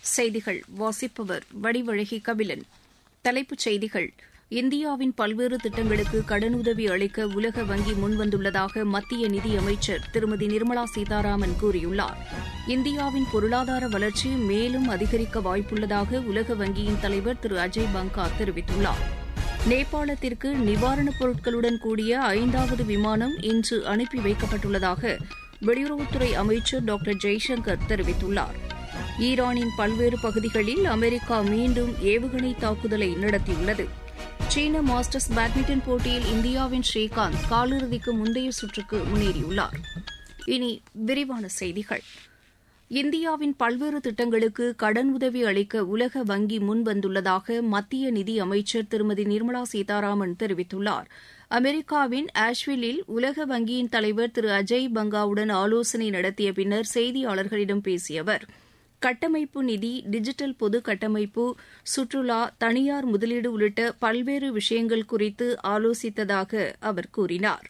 செய்திகள் வாசிப்பவர் வடிவழகி கபிலன் தலைப்புச் செய்திகள் இந்தியாவின் பல்வேறு திட்டங்களுக்கு கடனுதவி அளிக்க உலக வங்கி முன்வந்துள்ளதாக மத்திய நிதியமைச்சர் திருமதி நிர்மலா சீதாராமன் கூறியுள்ளார் இந்தியாவின் பொருளாதார வளர்ச்சி மேலும் அதிகரிக்க வாய்ப்புள்ளதாக உலக வங்கியின் தலைவர் திரு அஜய் பங்கா தெரிவித்துள்ளார் நேபாளத்திற்கு நிவாரணப் பொருட்களுடன் கூடிய ஐந்தாவது விமானம் இன்று அனுப்பி வைக்கப்பட்டுள்ளதாக வெளியுறவுத்துறை அமைச்சர் டாக்டர் ஜெய்சங்கர் தெரிவித்துள்ளார் ஈரானின் பல்வேறு பகுதிகளில் அமெரிக்கா மீண்டும் ஏவுகணை தாக்குதலை நடத்தியுள்ளது சீன மாஸ்டர்ஸ் பேட்மிண்டன் போட்டியில் இந்தியாவின் ஸ்ரீகாந்த் காலிறுதிக்கு முந்தைய சுற்றுக்கு முன்னேறியுள்ளார் இனி விரிவான செய்திகள் இந்தியாவின் பல்வேறு திட்டங்களுக்கு கடன் உதவி அளிக்க உலக வங்கி முன்வந்துள்ளதாக மத்திய நிதி அமைச்சர் திருமதி நிர்மலா சீதாராமன் தெரிவித்துள்ளார் அமெரிக்காவின் ஆஷ்வில்லில் உலக வங்கியின் தலைவர் திரு அஜய் பங்காவுடன் ஆலோசனை நடத்திய பின்னர் செய்தியாளர்களிடம் பேசிய அவர் கட்டமைப்பு நிதி டிஜிட்டல் பொது கட்டமைப்பு சுற்றுலா தனியார் முதலீடு உள்ளிட்ட பல்வேறு விஷயங்கள் குறித்து ஆலோசித்ததாக அவர் கூறினார்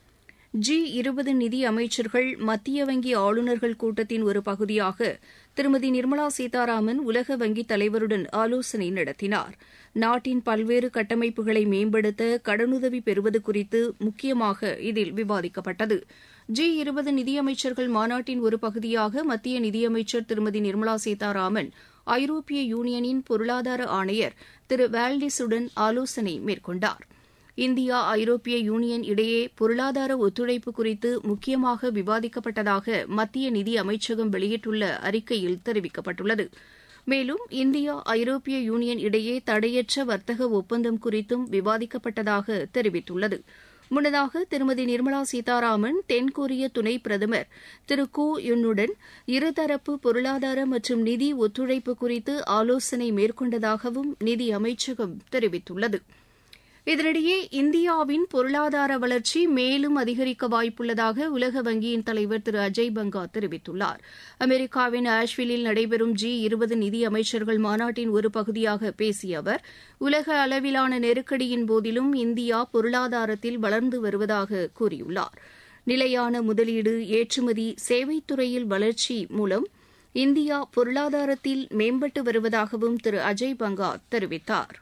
ஜி இருபது நிதி அமைச்சர்கள் மத்திய வங்கி ஆளுநர்கள் கூட்டத்தின் ஒரு பகுதியாக திருமதி நிர்மலா சீதாராமன் உலக வங்கி தலைவருடன் ஆலோசனை நடத்தினார் நாட்டின் பல்வேறு கட்டமைப்புகளை மேம்படுத்த கடனுதவி பெறுவது குறித்து முக்கியமாக இதில் விவாதிக்கப்பட்டது ஜி இருபது நிதியமைச்சர்கள் மாநாட்டின் ஒரு பகுதியாக மத்திய நிதியமைச்சர் திருமதி நிர்மலா சீதாராமன் ஐரோப்பிய யூனியனின் பொருளாதார ஆணையர் திரு வால்டிஸுடன் ஆலோசனை மேற்கொண்டார் இந்தியா ஐரோப்பிய யூனியன் இடையே பொருளாதார ஒத்துழைப்பு குறித்து முக்கியமாக விவாதிக்கப்பட்டதாக மத்திய நிதி அமைச்சகம் வெளியிட்டுள்ள அறிக்கையில் தெரிவிக்கப்பட்டுள்ளது மேலும் இந்தியா ஐரோப்பிய யூனியன் இடையே தடையற்ற வர்த்தக ஒப்பந்தம் குறித்தும் விவாதிக்கப்பட்டதாக தெரிவித்துள்ளது முன்னதாக திருமதி நிர்மலா சீதாராமன் தென்கொரிய துணை பிரதமர் திரு கூ யுன்னுடன் இருதரப்பு பொருளாதார மற்றும் நிதி ஒத்துழைப்பு குறித்து ஆலோசனை மேற்கொண்டதாகவும் நிதி அமைச்சகம் தெரிவித்துள்ளது இதனிடையே இந்தியாவின் பொருளாதார வளர்ச்சி மேலும் அதிகரிக்க வாய்ப்புள்ளதாக உலக வங்கியின் தலைவர் திரு அஜய் பங்கா தெரிவித்துள்ளார் அமெரிக்காவின் ஆஷ்வில்லில் நடைபெறும் ஜி இருபது நிதி அமைச்சர்கள் மாநாட்டின் ஒரு பகுதியாக பேசிய அவர் உலக அளவிலான நெருக்கடியின் போதிலும் இந்தியா பொருளாதாரத்தில் வளர்ந்து வருவதாக கூறியுள்ளார் நிலையான முதலீடு ஏற்றுமதி சேவைத்துறையில் வளர்ச்சி மூலம் இந்தியா பொருளாதாரத்தில் மேம்பட்டு வருவதாகவும் திரு அஜய் பங்கா தெரிவித்தார்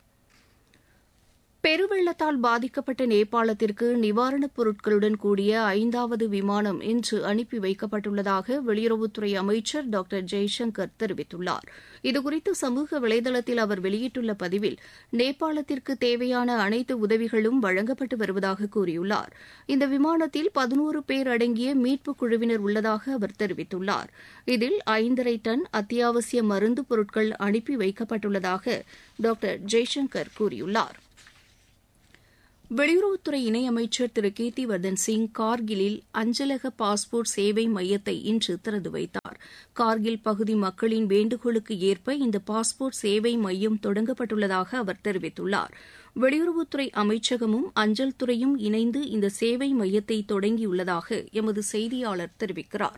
பெருவெள்ளத்தால் பாதிக்கப்பட்ட நேபாளத்திற்கு நிவாரணப் பொருட்களுடன் கூடிய ஐந்தாவது விமானம் இன்று அனுப்பி வைக்கப்பட்டுள்ளதாக வெளியுறவுத்துறை அமைச்சர் டாக்டர் ஜெய்சங்கர் தெரிவித்துள்ளார் இதுகுறித்து சமூக வலைதளத்தில் அவர் வெளியிட்டுள்ள பதிவில் நேபாளத்திற்கு தேவையான அனைத்து உதவிகளும் வழங்கப்பட்டு வருவதாக கூறியுள்ளார் இந்த விமானத்தில் பதினோரு பேர் அடங்கிய மீட்புக் குழுவினர் உள்ளதாக அவர் தெரிவித்துள்ளார் இதில் ஐந்தரை டன் அத்தியாவசிய மருந்து பொருட்கள் அனுப்பி வைக்கப்பட்டுள்ளதாக டாக்டர் ஜெய்சங்கர் கூறியுள்ளார் வெளியுறவுத்துறை இணையமைச்சர் திரு கீர்த்திவர்தன் சிங் கார்கிலில் அஞ்சலக பாஸ்போர்ட் சேவை மையத்தை இன்று திறந்து வைத்தார் கார்கில் பகுதி மக்களின் வேண்டுகோளுக்கு ஏற்ப இந்த பாஸ்போர்ட் சேவை மையம் தொடங்கப்பட்டுள்ளதாக அவர் தெரிவித்துள்ளார் வெளியுறவுத்துறை அமைச்சகமும் அஞ்சல் துறையும் இணைந்து இந்த சேவை மையத்தை தொடங்கியுள்ளதாக எமது செய்தியாளர் தெரிவிக்கிறார்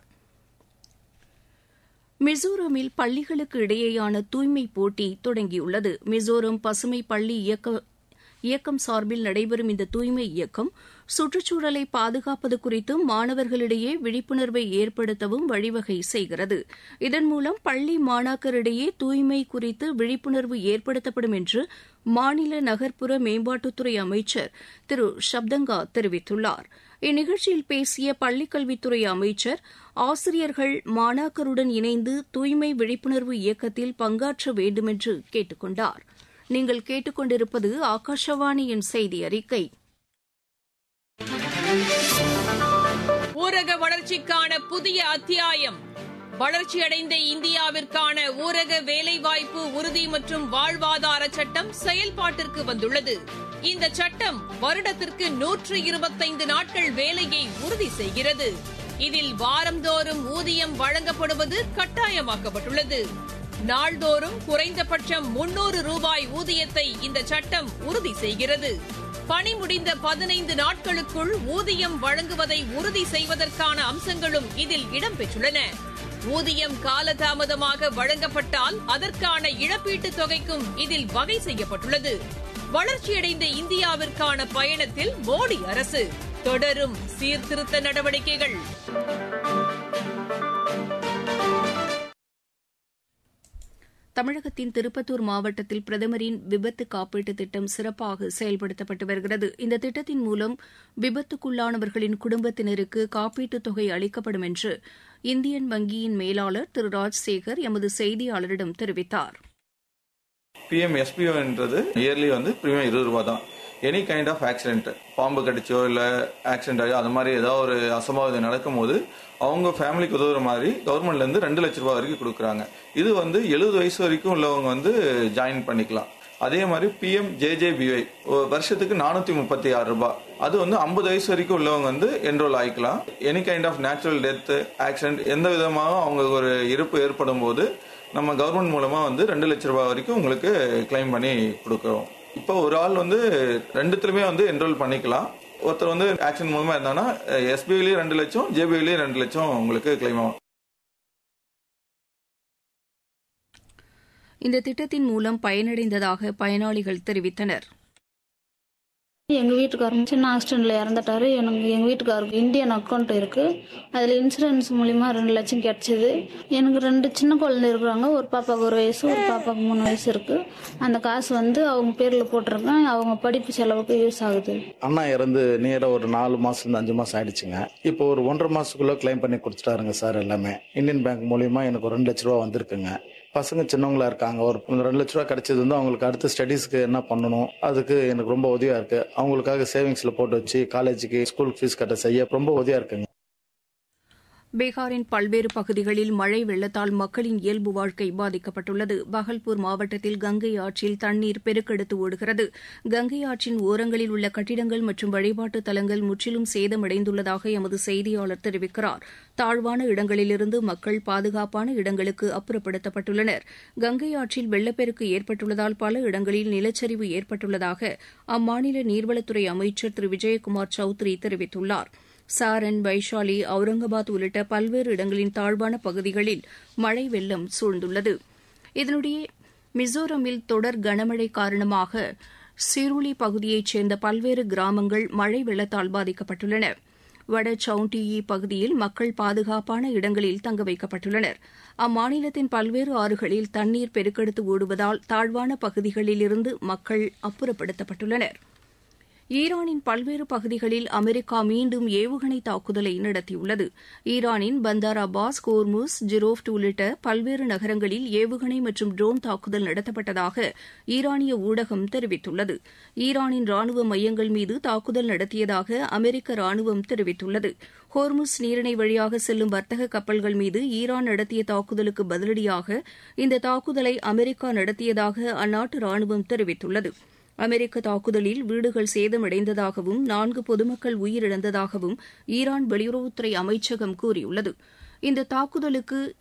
மிசோரமில் பள்ளிகளுக்கு இடையேயான தூய்மை போட்டி தொடங்கியுள்ளது மிசோரம் பசுமை பள்ளி இயக்க இயக்கம் சார்பில் நடைபெறும் இந்த தூய்மை இயக்கம் சுற்றுச்சூழலை பாதுகாப்பது குறித்தும் மாணவர்களிடையே விழிப்புணர்வை ஏற்படுத்தவும் வழிவகை செய்கிறது இதன் மூலம் பள்ளி மாணாக்கரிடையே தூய்மை குறித்து விழிப்புணர்வு ஏற்படுத்தப்படும் என்று மாநில நகர்ப்புற மேம்பாட்டுத்துறை அமைச்சர் திரு ஷப்தங்கா தெரிவித்துள்ளார் இந்நிகழ்ச்சியில் பேசிய பள்ளிக்கல்வித்துறை அமைச்சர் ஆசிரியர்கள் மாணாக்கருடன் இணைந்து தூய்மை விழிப்புணர்வு இயக்கத்தில் பங்காற்ற வேண்டுமென்று கேட்டுக் கொண்டாா் நீங்கள் கேட்டுக்கொண்டிருப்பது ஆகாஷவாணியின் செய்தி அறிக்கை ஊரக வளர்ச்சிக்கான புதிய அத்தியாயம் வளர்ச்சியடைந்த இந்தியாவிற்கான ஊரக வேலைவாய்ப்பு உறுதி மற்றும் வாழ்வாதார சட்டம் செயல்பாட்டிற்கு வந்துள்ளது இந்த சட்டம் வருடத்திற்கு நூற்று இருபத்தைந்து நாட்கள் வேலையை உறுதி செய்கிறது இதில் வாரந்தோறும் ஊதியம் வழங்கப்படுவது கட்டாயமாக்கப்பட்டுள்ளது நாள்தோறும் குறைந்தபட்சம் முன்னூறு ரூபாய் ஊதியத்தை இந்த சட்டம் உறுதி செய்கிறது பணி முடிந்த பதினைந்து நாட்களுக்குள் ஊதியம் வழங்குவதை உறுதி செய்வதற்கான அம்சங்களும் இதில் இடம்பெற்றுள்ளன ஊதியம் காலதாமதமாக வழங்கப்பட்டால் அதற்கான இழப்பீட்டுத் தொகைக்கும் இதில் வகை செய்யப்பட்டுள்ளது வளர்ச்சியடைந்த இந்தியாவிற்கான பயணத்தில் மோடி அரசு தொடரும் சீர்திருத்த நடவடிக்கைகள் தமிழகத்தின் திருப்பத்தூர் மாவட்டத்தில் பிரதமரின் விபத்து காப்பீட்டு திட்டம் சிறப்பாக செயல்படுத்தப்பட்டு வருகிறது இந்த திட்டத்தின் மூலம் விபத்துக்குள்ளானவர்களின் குடும்பத்தினருக்கு காப்பீட்டுத் தொகை அளிக்கப்படும் என்று இந்தியன் வங்கியின் மேலாளர் திரு ராஜ்சேகர் எமது செய்தியாளரிடம் தெரிவித்தார் பிஎம் எஸ்பிஓன்றது இயர்லி வந்து பிரீமியம் இருபது ரூபா தான் எனி கைண்ட் ஆஃப் ஆக்சிடென்ட் பாம்பு கடிச்சோ இல்லை ஆக்சிடென்ட் ஆகி அது மாதிரி ஏதாவது ஒரு அசம்பாவிதம் நடக்கும்போது அவங்க ஃபேமிலிக்கு உதவுற மாதிரி கவர்மெண்ட்லேருந்து ரெண்டு லட்ச ரூபா வரைக்கும் கொடுக்குறாங்க இது வந்து எழுபது வயசு வரைக்கும் உள்ளவங்க வந்து ஜாயின் பண்ணிக்கலாம் அதே மாதிரி பிஎம் ஜேஜேபிஒய் வருஷத்துக்கு நானூற்றி முப்பத்தி ஆறு ரூபாய் அது வந்து ஐம்பது வயசு வரைக்கும் உள்ளவங்க வந்து என்ரோல் ஆகிக்கலாம் any kind of natural death accident எந்த விதமாக அவங்க ஒரு இருப்பு ஏற்படும் போது நம்ம கவர்மெண்ட் மூலமாக வந்து ரெண்டு லட்ச ரூபாய் வரைக்கும் உங்களுக்கு கிளைம் பண்ணி கொடுக்குறோம் இப்போ ஒரு ஆள் வந்து ரெண்டுத்துலையுமே வந்து என்ரோல் பண்ணிக்கலாம் ஒருத்தர் வந்து ஆக்ஷன் மூலமாக இருந்தாங்கன்னா எஸ்பிஐலேயும் ரெண்டு லட்சம் ஜேபிஐலேயும் ரெண்டு லட்சம் உங்களுக்கு கிளைம் ஆகும் இந்த திட்டத்தின் மூலம் பயனடைந்ததாக பயனாளிகள் தெரிவித்தனர் எங்க வீட்டுக்காரங்க சின்ன ஆக்சிடென்ட்ல இறந்துட்டாரு எனக்கு எங்க வீட்டுக்காருக்கு இந்தியன் அக்கௌண்ட் இருக்கு அதுல இன்சூரன்ஸ் மூலியமா ரெண்டு லட்சம் கிடைச்சது எனக்கு ரெண்டு சின்ன குழந்தை இருக்கிறாங்க ஒரு பாப்பாவுக்கு ஒரு வயசு ஒரு பாப்பாவுக்கு மூணு வயசு இருக்கு அந்த காசு வந்து அவங்க பேர்ல போட்டிருக்கேன் அவங்க படிப்பு செலவுக்கு யூஸ் ஆகுது அண்ணா இறந்து நியராக ஒரு நாலு மாசம் அஞ்சு மாசம் ஆயிடுச்சுங்க இப்போ ஒரு ஒன்றரை மாசத்துக்குள்ள கிளைம் பண்ணி கொடுத்துட்டாருங்க சார் எல்லாமே இந்தியன் பேங்க் மூலியமா எனக்கு ஒரு ரெண்டு லட்ச ரூபா வந்திருக்குங்க பசங்க சின்னவங்களா இருக்காங்க ஒரு ரெண்டு லட்ச ரூபா கிடைச்சது வந்து அவங்களுக்கு அடுத்த ஸ்டடீஸ்க்கு என்ன பண்ணணும் அதுக்கு எனக்கு ரொம்ப உதவியா இருக்கு அவங்களுக்காக சேவிங்ஸ்ல போட்டு வச்சு காலேஜுக்கு ஸ்கூல் ஃபீஸ் கட்ட செய்ய ரொம்ப உதவியா இருக்குங்க பீகாரின் பல்வேறு பகுதிகளில் மழை வெள்ளத்தால் மக்களின் இயல்பு வாழ்க்கை பாதிக்கப்பட்டுள்ளது பகல்பூர் மாவட்டத்தில் கங்கை ஆற்றில் தண்ணீர் பெருக்கெடுத்து ஓடுகிறது கங்கை ஆற்றின் ஓரங்களில் உள்ள கட்டிடங்கள் மற்றும் வழிபாட்டு தலங்கள் முற்றிலும் சேதமடைந்துள்ளதாக எமது செய்தியாளர் தெரிவிக்கிறார் தாழ்வான இடங்களிலிருந்து மக்கள் பாதுகாப்பான இடங்களுக்கு அப்புறப்படுத்தப்பட்டுள்ளனர் கங்கை ஆற்றில் வெள்ளப்பெருக்கு ஏற்பட்டுள்ளதால் பல இடங்களில் நிலச்சரிவு ஏற்பட்டுள்ளதாக அம்மாநில நீர்வளத்துறை அமைச்சர் திரு விஜயகுமார் சௌத்ரி தெரிவித்துள்ளாா் சாரன் வைஷாலி அவுரங்காபாத் உள்ளிட்ட பல்வேறு இடங்களின் தாழ்வான பகுதிகளில் மழை வெள்ளம் சூழ்ந்துள்ளது இதனிடையே மிசோரமில் தொடர் கனமழை காரணமாக சிருளி பகுதியைச் சேர்ந்த பல்வேறு கிராமங்கள் மழை வெள்ளத்தால் பாதிக்கப்பட்டுள்ளன வட சவுண்டியி பகுதியில் மக்கள் பாதுகாப்பான இடங்களில் தங்க வைக்கப்பட்டுள்ளனர் அம்மாநிலத்தின் பல்வேறு ஆறுகளில் தண்ணீர் பெருக்கெடுத்து ஓடுவதால் தாழ்வான பகுதிகளிலிருந்து மக்கள் அப்புறப்படுத்தப்பட்டுள்ளனா் ஈரானின் பல்வேறு பகுதிகளில் அமெரிக்கா மீண்டும் ஏவுகணை தாக்குதலை நடத்தியுள்ளது ஈரானின் பந்தார் அப்பாஸ் கோர்முஸ் ஜிரோஃப்ட் உள்ளிட்ட பல்வேறு நகரங்களில் ஏவுகணை மற்றும் ட்ரோன் தாக்குதல் நடத்தப்பட்டதாக ஈரானிய ஊடகம் தெரிவித்துள்ளது ஈரானின் ராணுவ மையங்கள் மீது தாக்குதல் நடத்தியதாக அமெரிக்க ராணுவம் தெரிவித்துள்ளது ஹோர்முஸ் நீரிணை வழியாக செல்லும் வர்த்தக கப்பல்கள் மீது ஈரான் நடத்திய தாக்குதலுக்கு பதிலடியாக இந்த தாக்குதலை அமெரிக்கா நடத்தியதாக அந்நாட்டு ராணுவம் தெரிவித்துள்ளது அமெரிக்க தாக்குதலில் வீடுகள் சேதமடைந்ததாகவும் நான்கு பொதுமக்கள் உயிரிழந்ததாகவும் ஈரான் வெளியுறவுத்துறை அமைச்சகம் கூறியுள்ளது இந்த தாக்குதலுக்கு